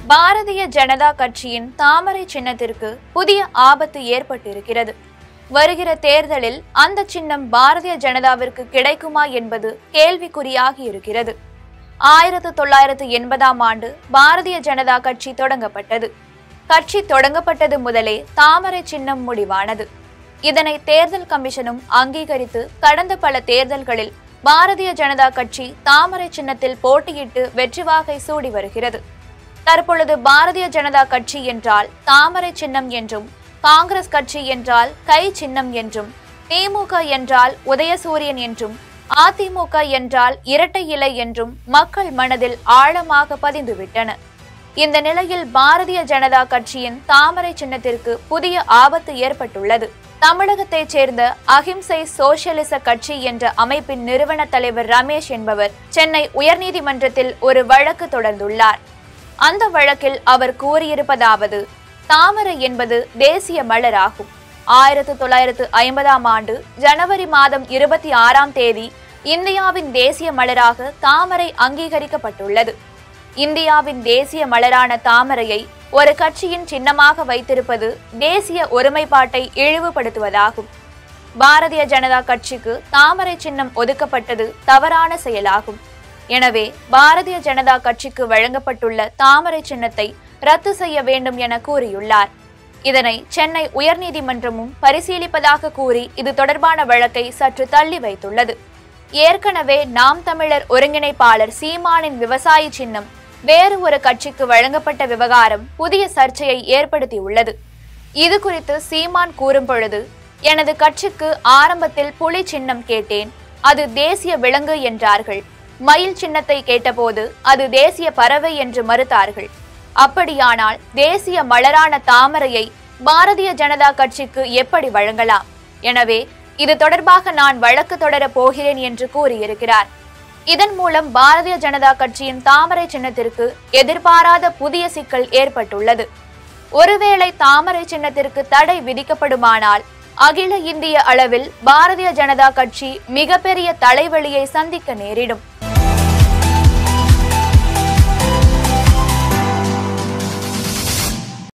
பாரதிய ஜனதா கட்சியின் தாமரை சின்னத்திற்கு புதிய ஆபத்து ஏற்பட்டிருக்கிறது வருகிற தேர்தலில் அந்த சின்னம் பாரதிய ஜனதாவிற்கு கிடைக்குமா என்பது கேள்விக்குறியாகி இருக்கிறது ஆயிரத்து தொள்ளாயிரத்து எண்பதாம் ஆண்டு பாரதிய ஜனதா கட்சி தொடங்கப்பட்டது கட்சி தொடங்கப்பட்டது முதலே தாமரை சின்னம் முடிவானது இதனை தேர்தல் கமிஷனும் அங்கீகரித்து கடந்த பல தேர்தல்களில் பாரதிய ஜனதா கட்சி தாமரை சின்னத்தில் போட்டியிட்டு வெற்றி வாகை சூடி வருகிறது தற்பொழுது பாரதிய ஜனதா கட்சி என்றால் தாமரை சின்னம் என்றும் காங்கிரஸ் கட்சி என்றால் கை சின்னம் என்றும் திமுக என்றால் உதயசூரியன் என்றும் அதிமுக என்றால் இரட்டை இலை என்றும் மக்கள் மனதில் ஆழமாக பதிந்துவிட்டன இந்த நிலையில் பாரதிய ஜனதா கட்சியின் தாமரை சின்னத்திற்கு புதிய ஆபத்து ஏற்பட்டுள்ளது தமிழகத்தைச் சேர்ந்த அகிம்சை சோசியலிச கட்சி என்ற அமைப்பின் நிறுவன தலைவர் ரமேஷ் என்பவர் சென்னை உயர்நீதிமன்றத்தில் ஒரு வழக்கு தொடர்ந்துள்ளார் அந்த வழக்கில் அவர் கூறியிருப்பதாவது தாமரை என்பது தேசிய மலராகும் ஆயிரத்து தொள்ளாயிரத்து ஐம்பதாம் ஆண்டு ஜனவரி மாதம் இருபத்தி ஆறாம் தேதி இந்தியாவின் தேசிய மலராக தாமரை அங்கீகரிக்கப்பட்டுள்ளது இந்தியாவின் தேசிய மலரான தாமரையை ஒரு கட்சியின் சின்னமாக வைத்திருப்பது தேசிய ஒருமைப்பாட்டை இழிவுபடுத்துவதாகும் பாரதிய ஜனதா கட்சிக்கு தாமரை சின்னம் ஒதுக்கப்பட்டது தவறான செயலாகும் எனவே பாரதிய ஜனதா கட்சிக்கு வழங்கப்பட்டுள்ள தாமரை சின்னத்தை ரத்து செய்ய வேண்டும் என கூறியுள்ளார் இதனை சென்னை உயர்நீதிமன்றமும் பரிசீலிப்பதாக கூறி இது தொடர்பான வழக்கை சற்று தள்ளி வைத்துள்ளது ஏற்கனவே நாம் தமிழர் ஒருங்கிணைப்பாளர் சீமானின் விவசாயி சின்னம் வேறு ஒரு கட்சிக்கு வழங்கப்பட்ட விவகாரம் புதிய சர்ச்சையை ஏற்படுத்தியுள்ளது இது குறித்து சீமான் கூறும் பொழுது எனது கட்சிக்கு ஆரம்பத்தில் புலி சின்னம் கேட்டேன் அது தேசிய விலங்கு என்றார்கள் மயில் சின்னத்தை கேட்டபோது அது தேசிய பறவை என்று மறுத்தார்கள் அப்படியானால் தேசிய மலரான தாமரையை பாரதிய ஜனதா கட்சிக்கு எப்படி வழங்கலாம் எனவே இது தொடர்பாக நான் வழக்கு தொடரப் போகிறேன் என்று கூறியிருக்கிறார் இதன் மூலம் பாரதிய ஜனதா கட்சியின் தாமரை சின்னத்திற்கு எதிர்பாராத புதிய சிக்கல் ஏற்பட்டுள்ளது ஒருவேளை தாமரை சின்னத்திற்கு தடை விதிக்கப்படுமானால் அகில இந்திய அளவில் பாரதிய ஜனதா கட்சி மிகப்பெரிய தலைவலியை சந்திக்க நேரிடும்